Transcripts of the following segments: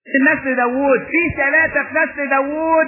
في نسل داوود في ثلاثة في نسل داوود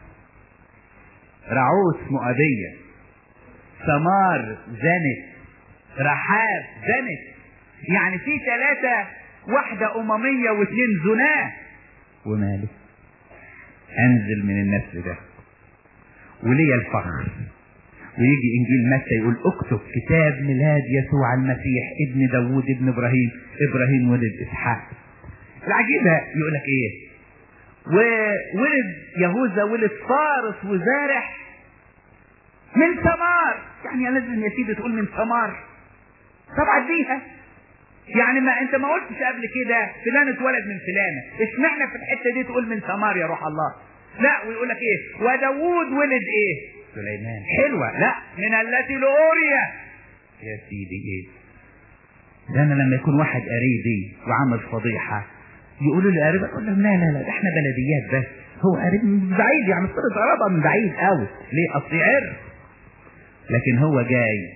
رعوس مؤبية سمار زنت رحاب زنت يعني في ثلاثة واحدة أممية واثنين زناه وماله أنزل من النسل ده وليا الفخر ويجي انجيل متى يقول اكتب كتاب ميلاد يسوع المسيح ابن داوود ابن ابراهيم ابراهيم ولد اسحاق العجيبة يقول لك ايه وولد يهوذا ولد فارس وزارح من ثمار يعني لازم يا سيدي تقول من ثمار طب عديها يعني ما انت ما قلتش قبل كده فلان اتولد من فلانه اشمعنى في الحته دي تقول من ثمار يا روح الله لا ويقول لك ايه وداوود ولد ايه سليمان حلوة لا من التي لأوريا يا سيدي ايه ده انا لما يكون واحد قريبي وعمل فضيحة يقولوا لي قريب اقول لهم لا لا لا ده احنا بلديات بس هو قريب من بعيد يعني صورة قرابة من بعيد قوي ليه اصل عرف لكن هو جاي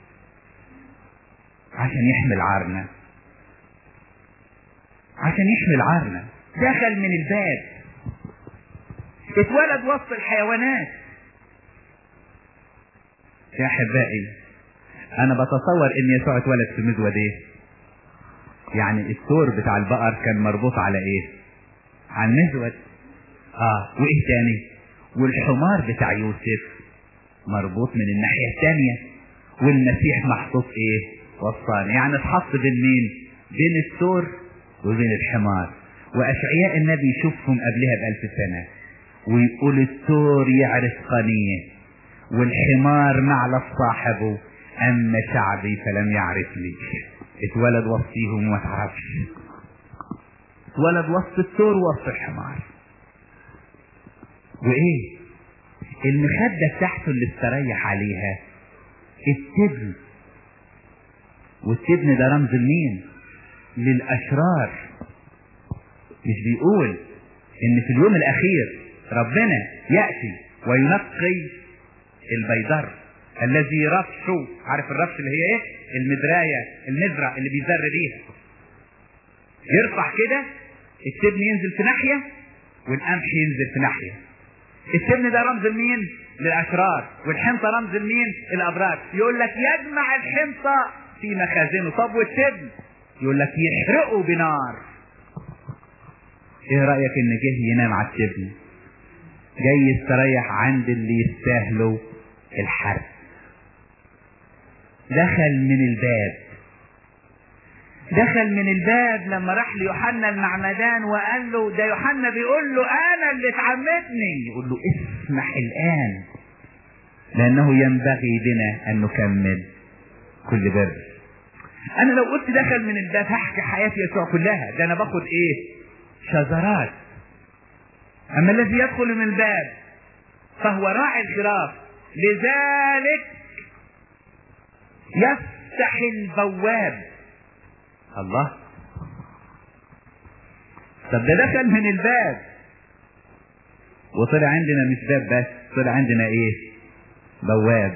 عشان يحمل عارنا عشان يحمل عارنا دخل من الباب اتولد وسط الحيوانات يا احبائي انا بتصور ان يسوع اتولد في مزود ايه يعني الثور بتاع البقر كان مربوط على ايه على المزود اه وايه تاني والحمار بتاع يوسف مربوط من الناحية التانية والمسيح محطوط ايه وسطان يعني اتحط بين مين بين الثور وبين الحمار واشعياء النبي يشوفهم قبلها بألف سنة ويقول الثور يعرف قنيه والحمار معلف صاحبه اما شعبي فلم يعرفني اتولد وسطيهم وما تعرفش اتولد وسط الثور وسط الحمار وايه المخدة بتاعته اللي استريح عليها التبن والتبن ده رمز لمين للاشرار مش بيقول ان في اليوم الاخير ربنا يأتي وينقي البيدر الذي رفشه عارف الرفش اللي هي ايه المدراية المزرع اللي بيزر بيها يرفع كده التبن ينزل في ناحية والقمح ينزل في ناحية التبن ده رمز لمين للاشرار والحنطة رمز لمين الابرار يقول لك يجمع الحنطة في مخازنه طب والتبن يقول لك يحرقه بنار ايه رأيك ان جه ينام على التبن جاي يستريح عند اللي يستاهلوا الحرب دخل من الباب دخل من الباب لما راح ليوحنا المعمدان وقال له ده يوحنا بيقول له انا اللي اتعمدني يقول له اسمح الان لانه ينبغي بنا ان نكمل كل بر انا لو قلت دخل من الباب هحكي حياة يسوع كلها ده انا باخد ايه شذرات اما الذي يدخل من الباب فهو راعي الخراف لذلك يفتح البواب الله طب ده دخل من الباب وطلع عندنا مش باب بس طلع عندنا ايه بواب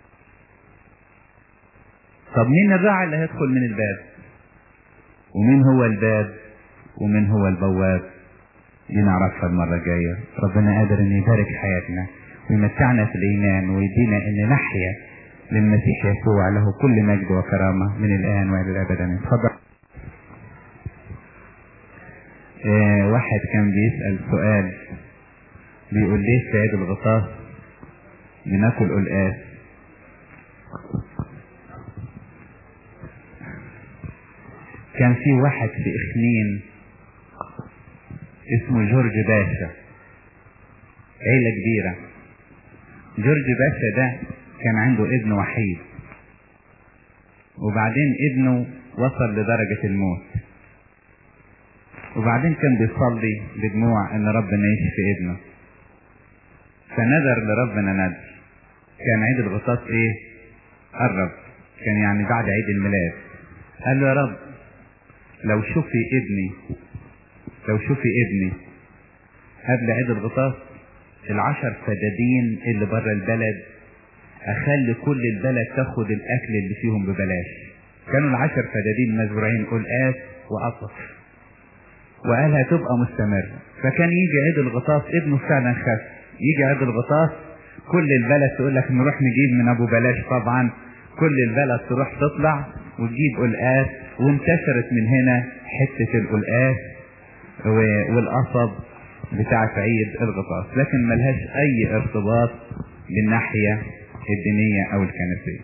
طب مين الراعي اللي هيدخل من الباب ومين هو الباب ومين هو البواب دي نعرفها المرة الجاية ربنا قادر ان يبارك حياتنا ويمتعنا في الايمان ويدينا ان نحيا للمسيح يسوع له كل مجد وكرامة من الان والى الابد امين اتفضل آه واحد كان بيسأل سؤال بيقول ليه في عيد الغطاس بناكل قلقاس كان في واحد في اخنين اسمه جورج باشا عيلة كبيرة جورج باشا ده كان عنده ابن وحيد وبعدين ابنه وصل لدرجة الموت وبعدين كان بيصلي بدموع ان ربنا يشفي ابنه فنذر لربنا نذر كان عيد الغطاس ايه قرب كان يعني بعد عيد الميلاد قال له يا رب لو شفي ابني لو شوفي ابني قبل عيد الغطاس العشر فدادين اللي بره البلد اخلي كل البلد تاخد الاكل اللي فيهم ببلاش كانوا العشر فدادين مزروعين قلقاس وقطف وقال هتبقى مستمرة فكان يجي عيد الغطاس ابنه فعلا خف يجي عيد الغطاس كل البلد تقول لك نروح نجيب من ابو بلاش طبعا كل البلد تروح تطلع وتجيب قلقاس وانتشرت من هنا حتة القلقاس والقصب بتاعة عيد الغطاس لكن ملهاش اي ارتباط بالناحية الدينية او الكنسية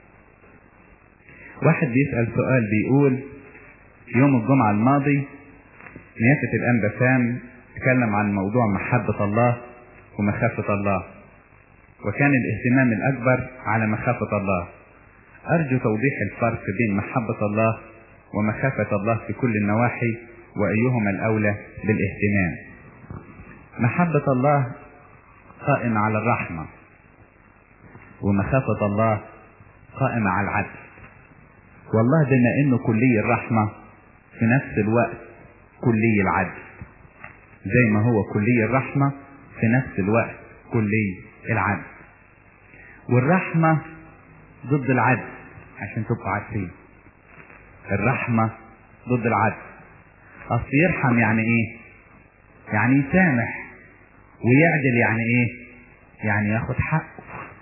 واحد بيسأل سؤال بيقول يوم الجمعة الماضي نيافة الأنبا سام تكلم عن موضوع محبة الله ومخافة الله وكان الاهتمام الأكبر على مخافة الله أرجو توضيح الفرق بين محبة الله ومخافة الله في كل النواحي وأيهما الأولى بالاهتمام محبة الله قائمة على الرحمة ومخافة الله قائمة على العدل والله بما انه كلي الرحمة في نفس الوقت كلي العدل زي ما هو كلي الرحمة في نفس الوقت كلي العدل والرحمة ضد العدل عشان تبقوا عارفين الرحمة ضد العدل اصل يرحم يعني ايه يعني يسامح ويعدل يعني ايه يعني ياخد حقه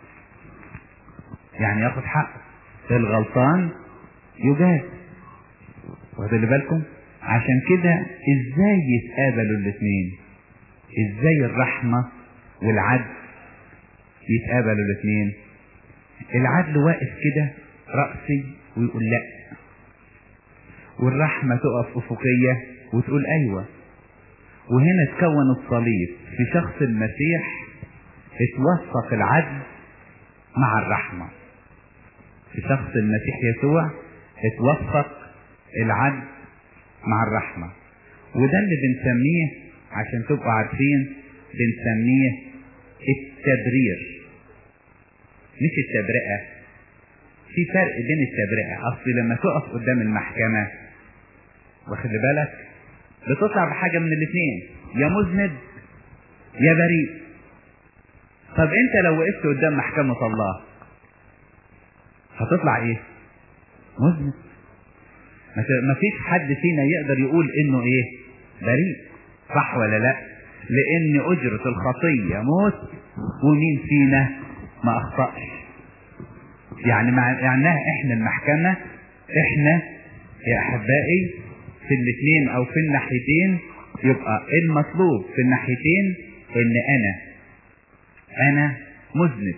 يعني ياخد حقه الغلطان يجاز واخدوا بالكم عشان كده ازاي يتقابلوا الاثنين ازاي الرحمة والعدل يتقابلوا الاثنين العدل واقف كده رأسي ويقول لا والرحمة تقف أفقية وتقول أيوة وهنا تكون الصليب في شخص المسيح اتوثق العدل مع الرحمة في شخص المسيح يسوع اتوثق العدل مع الرحمة وده اللي بنسميه عشان تبقوا عارفين بنسميه التبرير مش التبرئة في فرق بين التبرئة اصل لما تقف قدام المحكمة واخد بالك بتطلع بحاجة من الاثنين يا مذنب يا بريء طب انت لو وقفت قدام محكمة الله هتطلع ايه مذنب ما فيش حد فينا يقدر يقول انه ايه بريء صح ولا لا لان اجرة الخطية موت ومين فينا ما اخطأش يعني معناها احنا المحكمة احنا يا احبائي في الاثنين او في الناحيتين يبقى المطلوب في الناحيتين ان انا انا مذنب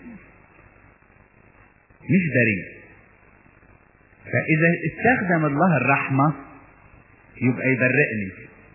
مش بريء فاذا استخدم الله الرحمة يبقى يبرئني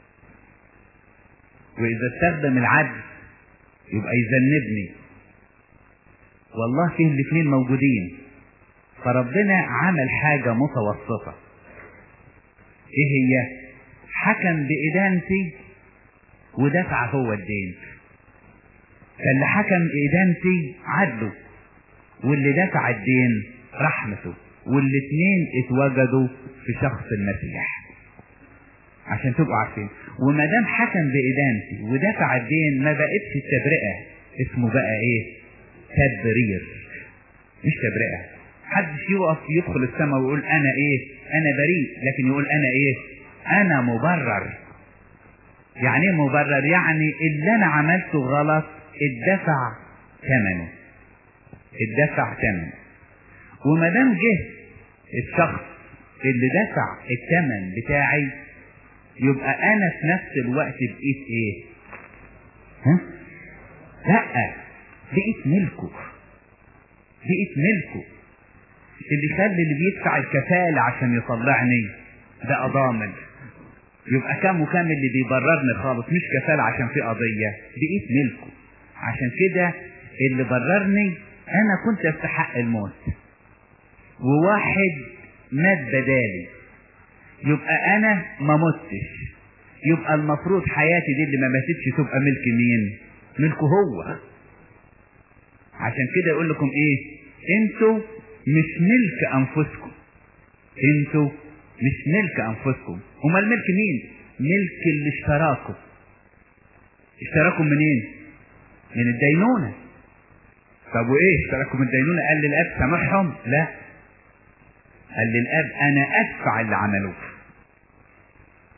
واذا استخدم العدل يبقى يذنبني والله فيه الاثنين موجودين فربنا عمل حاجة متوسطة ايه هي حكم بإدانتي ودفع هو الدين فاللي حكم إدانتي عدله واللي دفع الدين رحمته والاتنين اتوجدوا في شخص المسيح عشان تبقوا عارفين وما دام حكم بإدانتي ودفع الدين ما بقتش التبرئة اسمه بقى ايه تبرير مش تبرئة محدش يقف يدخل السماء ويقول انا ايه انا بريء لكن يقول انا ايه انا مبرر يعني ايه مبرر يعني اللي انا عملته غلط اتدفع ثمنه اتدفع ثمنه وما دام جه الشخص اللي دفع الثمن بتاعي يبقى انا في نفس الوقت بقيت ايه ها لا بقيت ملكه بقيت ملكه اللي خلي اللي بيدفع الكفالة عشان يطلعني ده ضامن يبقى كام وكام اللي بيبررني خالص مش كفالة عشان في قضية بقيت ملكه عشان كده اللي بررني انا كنت استحق الموت وواحد مات بدالي يبقى انا ما متش يبقى المفروض حياتي دي اللي ما ماتتش تبقى ملك مين ملكه هو عشان كده يقول لكم ايه انتوا مش ملك انفسكم انتوا مش ملك انفسكم هما الملك مين ملك اللي اشتراكم اشتراكم منين من الدينونة طب وايه اشتراكم من الدينونة قال للاب سامحهم لا قال للاب انا ادفع اللي عملوه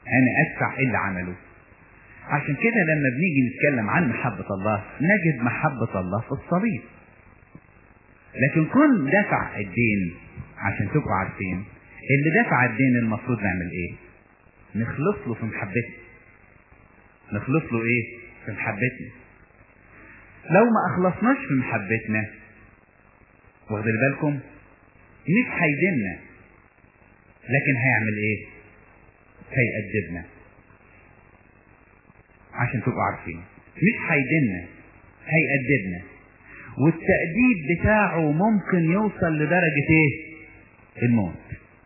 انا ادفع اللي عمله عشان كده لما بنيجي نتكلم عن محبة الله نجد محبة الله في الصليب لكن كن دفع الدين عشان تبقوا عارفين اللي دفع الدين المفروض نعمل ايه نخلص له في محبتنا نخلص له ايه في محبتنا لو ما اخلصناش في محبتنا واخد بالكم مش هيديننا لكن هيعمل ايه هيأدبنا عشان تبقوا عارفين مش هيديننا هيأدبنا والتأديب بتاعه ممكن يوصل لدرجة ايه الموت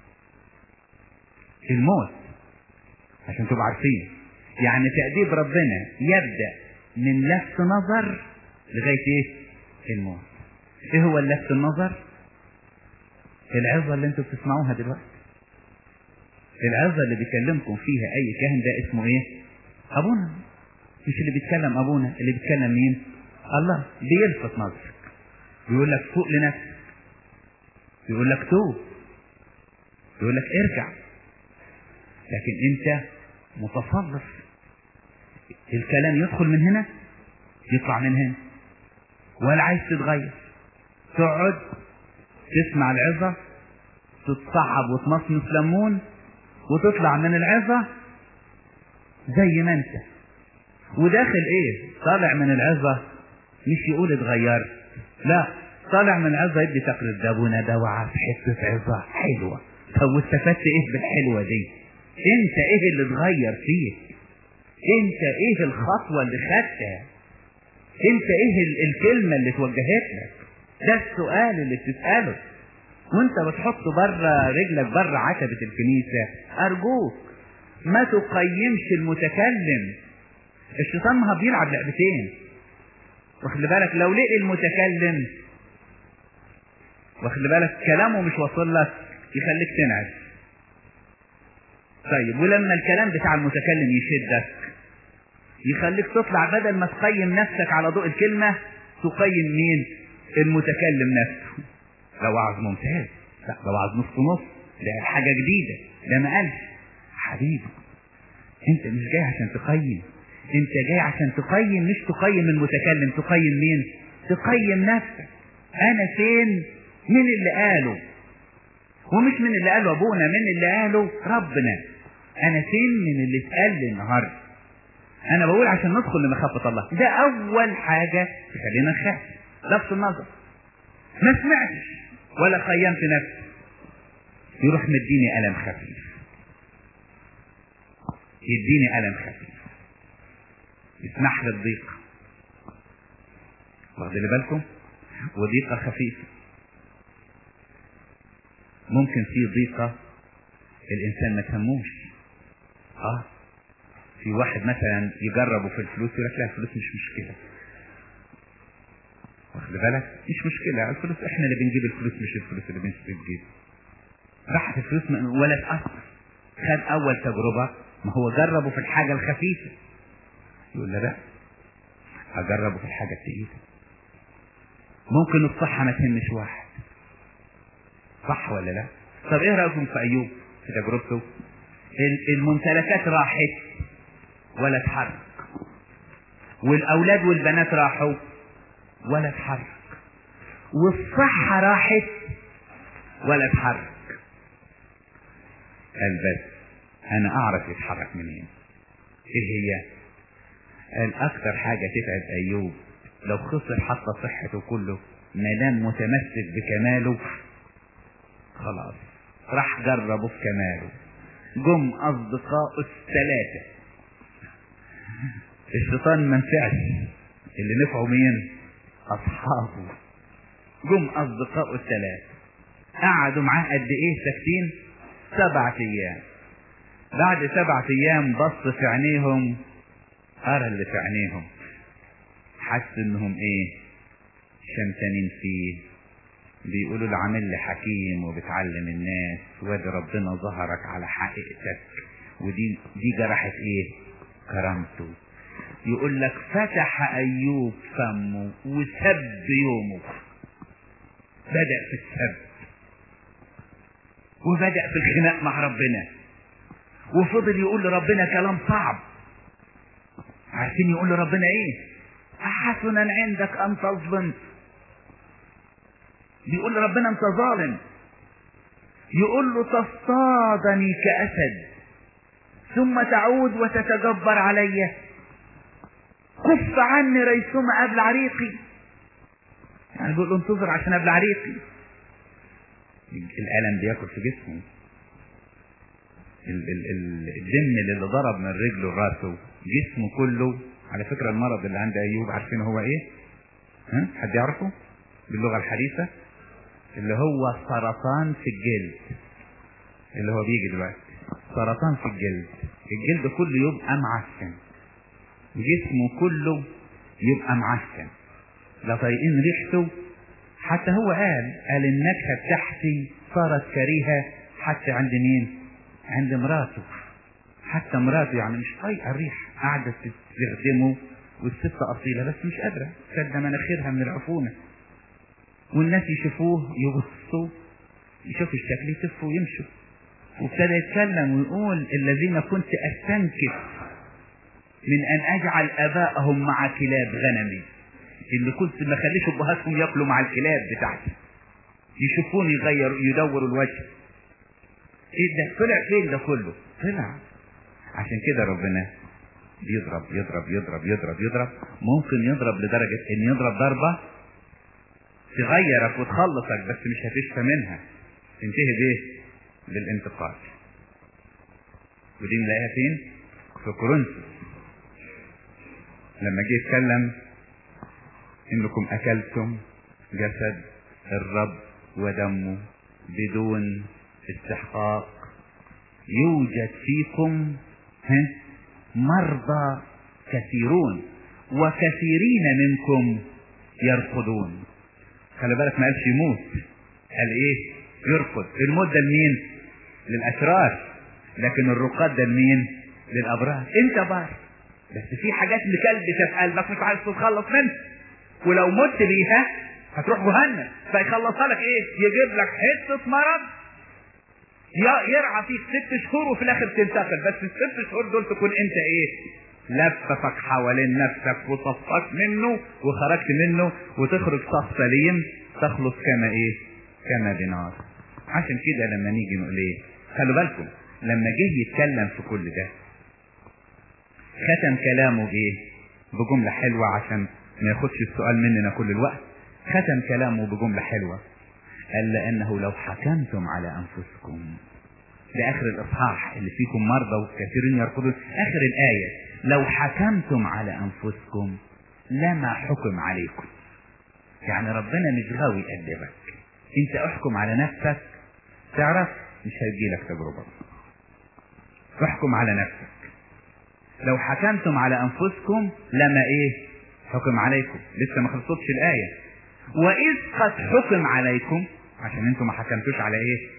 الموت عشان تبقوا عارفين يعني تأديب ربنا يبدأ من لفت نظر لغاية ايه الموت ايه هو اللفت النظر العظة اللي انتوا بتسمعوها دلوقتي العظة اللي بيكلمكم فيها اي كاهن ده اسمه ايه ابونا مش اللي بيتكلم ابونا اللي بيتكلم مين الله بيلفت نظرك بيقول لك فوق لنفسك بيقول لك توب بيقول لك ارجع لكن انت متسلط الكلام يدخل من هنا يطلع من هنا ولا عايز تتغير تقعد تسمع العظة تتصعب وتمصمص ليمون وتطلع من العظة زي ما انت وداخل ايه طالع من العظة مش يقول اتغيرت لا طالع من العظة يدي تقرير ده ابونا ده وعى في حتة عظة حلوة طب واستفدت ايه بالحلوة دي انت ايه اللي اتغير فيك انت ايه الخطوة اللي خدتها انت ايه ال- الكلمة اللي اتوجهت لك ده السؤال اللي بتسأله وانت بتحط بره رجلك بره عتبة الكنيسة ارجوك ما تقيمش المتكلم الشيطان ما بيلعب لعبتين واخد بالك لو لقي المتكلم واخد بالك كلامه مش واصل لك يخليك تنعس طيب ولما الكلام بتاع المتكلم يشدك يخليك تطلع بدل ما تقيم نفسك على ضوء الكلمة تقيم مين المتكلم نفسه ده وعظ ممتاز لا ده وعظ نص نص ده حاجة جديدة ده ما قالش حبيبي انت مش جاي عشان تقيم انت جاي عشان تقيم مش تقيم المتكلم تقيم مين تقيم نفسك انا فين من اللي قاله ومش من اللي قاله ابونا من اللي قاله ربنا انا فين من اللي اتقال لي النهارده انا بقول عشان ندخل لمخافة الله ده اول حاجة تخلينا نخاف لفت النظر ما سمعتش ولا قيمت نفسي يروح مديني ألم خفيف يديني ألم خفيف يسمح لي الضيق واخد بالكم وضيقة خفيفة ممكن في ضيقة الإنسان ما تهموش اه في واحد مثلا يجربه في الفلوس يقول لك لا الفلوس مش مشكلة واخد بالك مش مشكلة الفلوس احنا اللي بنجيب الفلوس مش الفلوس اللي بنجيب راحت الفلوس ولا تأثر خد أول تجربة ما هو جربه في الحاجة الخفيفة يقول لا لا هجربه في الحاجة التقيلة ممكن الصحة ما تهمش واحد صح ولا لا طب ايه رأيكم في أيوب في تجربته الممتلكات راحت ولا اتحرك والأولاد والبنات راحوا ولا اتحرك والصحة راحت ولا اتحرك قال بس انا اعرف يتحرك منين ايه هي قال اكتر حاجة تتعب ايوب لو خسر حتى صحته كله ما دام متمسك بكماله خلاص راح جربه في كماله جم اصدقائه الثلاثة الشيطان ما نفعش اللي نفعوا مين اصحابه جم اصدقائه الثلاثة قعدوا معاه قد ايه ساكتين سبعة ايام بعد سبعة ايام بص في عينيهم ارى اللي في عينيهم حس انهم ايه شمتانين فيه بيقولوا له عامل لي حكيم وبتعلم الناس وادي ربنا ظهرك على حقيقتك ودي دي جرحت ايه كرامته يقول لك فتح ايوب فمه وسب يومه بدأ في السب وبدأ في الخناق مع ربنا وفضل يقول لربنا كلام صعب عارفين يقول لربنا ايه احسنا عندك ان تظلم بيقول لربنا انت ظالم يقول له تصطادني كاسد ثم تعود وتتجبر علي كف عني ريثما قبل عريقي يعني بيقول له انتظر عشان قبل عريقي الالم بياكل في جسمه ال- ال- ال- الدم اللي ضرب من رجله لراسه جسمه كله على فكرة المرض اللي عند أيوب عارفين هو إيه؟ ها؟ حد يعرفه؟ باللغة الحديثة اللي هو سرطان في الجلد اللي هو بيجي دلوقتي سرطان في الجلد الجلد كله يبقى معفن جسمه كله يبقى معفن لا طايقين ريحته حتى هو قال قال النكهة بتاعتي صارت كريهة حتى عند مين؟ عند مراته حتى مراته يعني مش طايقة الريحة قاعدة تخدمه والست أصيلة بس مش قادرة سد مناخيرها من العفونة والناس يشوفوه يبصوا يشوفوا الشكل يتفوا ويمشوا وابتدى يتكلم ويقول الذين كنت استنكف من ان اجعل ابائهم مع كلاب غنمي اللي كنت ما اخليش ابهاتهم ياكلوا مع الكلاب بتاعتي يشوفوني يغير يدوروا الوجه ايه ده طلع فين ده كله طلع عشان كده ربنا يضرب يضرب يضرب يضرب يضرب ممكن يضرب لدرجة ان يضرب ضربة تغيرك وتخلصك بس مش هتشفى منها تنتهي بايه بالانتقال ودي نلاقيها فين في كورنثوس لما جه يتكلم انكم اكلتم جسد الرب ودمه بدون استحقاق يوجد فيكم ها مرضى كثيرون وكثيرين منكم يرقدون خلي بالك ما قالش يموت قال ايه يرقد الموت ده لمين للاشرار لكن الرقاد ده لمين للابرار انت بار بس في حاجات مكلبشه في قلبك مش عايز تتخلص منها ولو مت بيها هتروح جهنم فيخلصها لك ايه يجيب لك حته مرض يرعى فيك ست شهور وفي الاخر تنتقل بس الست شهور دول تكون انت ايه لففك حوالين نفسك وصفك منه وخرجت منه وتخرج صف سليم تخلص كما ايه كما بنار عشان كده لما نيجي نقول ايه خلوا بالكم لما جه يتكلم في كل ده ختم كلامه بايه بجملة حلوة عشان ما ياخدش السؤال مننا كل الوقت ختم كلامه بجملة حلوة قال لأنه لو حكمتم على أنفسكم ده آخر الإصحاح اللي فيكم مرضى وكثيرين يرقدون آخر الآية لو حكمتم على أنفسكم لما حكم عليكم يعني ربنا مش غاوي يأدبك انت احكم على نفسك تعرف مش هيجيلك تجربة احكم على نفسك لو حكمتم على أنفسكم لما إيه حكم عليكم لسه ما خلصتش الآية وإذ قد حكم عليكم عشان انتم ما حكمتوش على ايه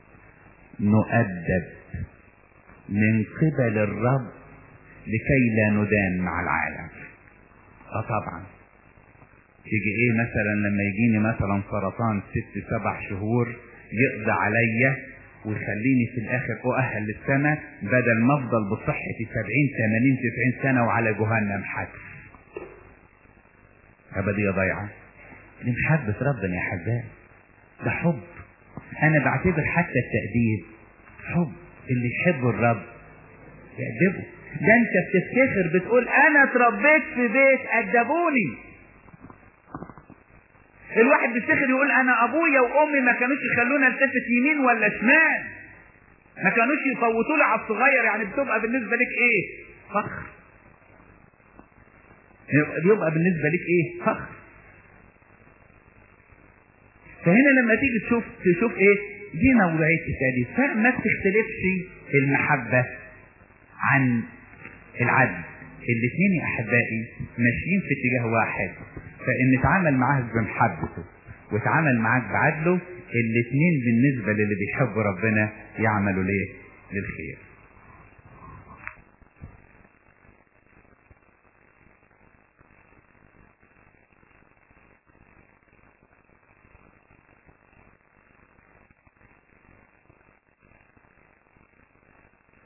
نؤدب من قبل الرب لكي لا ندان مع العالم اه طبعا يجي ايه مثلا لما يجيني مثلا سرطان ست سبع شهور يقضي عليا ويخليني في الاخر اؤهل للسماء بدل ما افضل بصحتي سبعين ثمانين تسعين سنة وعلى جهنم حتف ابدية ضيعة دي محبة ربنا يا حباب ده حب انا بعتبر حتى التأديب حب اللي يحب الرب يأدبه ده انت بتفتخر بتقول انا اتربيت في بيت ادبوني الواحد بيفتخر يقول انا ابويا وامي ما كانوش يخلونا التفت يمين ولا شمال ما كانوش يفوتوا لي على الصغير يعني بتبقى بالنسبه لك ايه فخر بيبقى بالنسبه لك ايه فخر فهنا لما تيجي تشوف تشوف ايه دي نوعيه التأديب فما بتختلفش المحبه عن العدل الاثنين يا احبائي ماشيين في اتجاه واحد فان اتعامل معاه بمحبته واتعامل معاك بعدله الاثنين بالنسبه للي بيحبوا ربنا يعملوا ليه للخير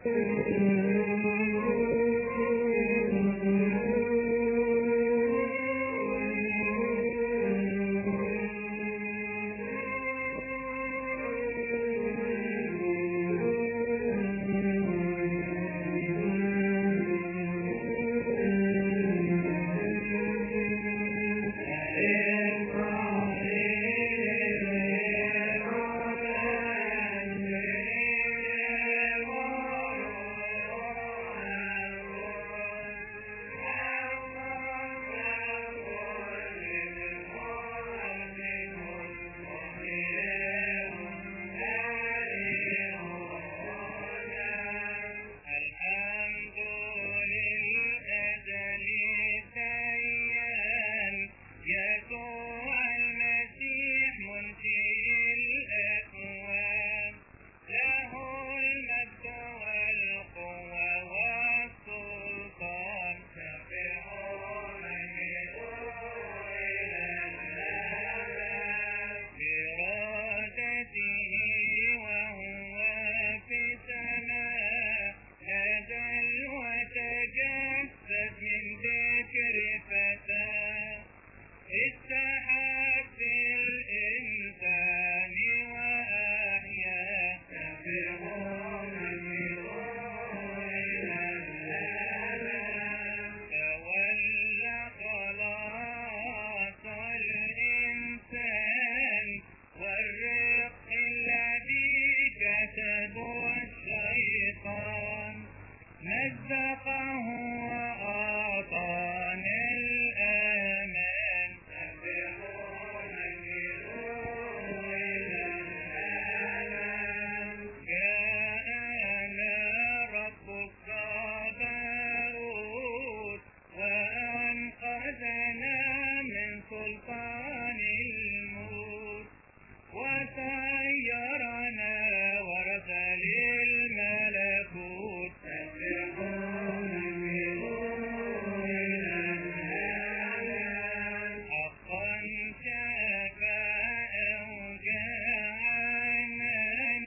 Thank you.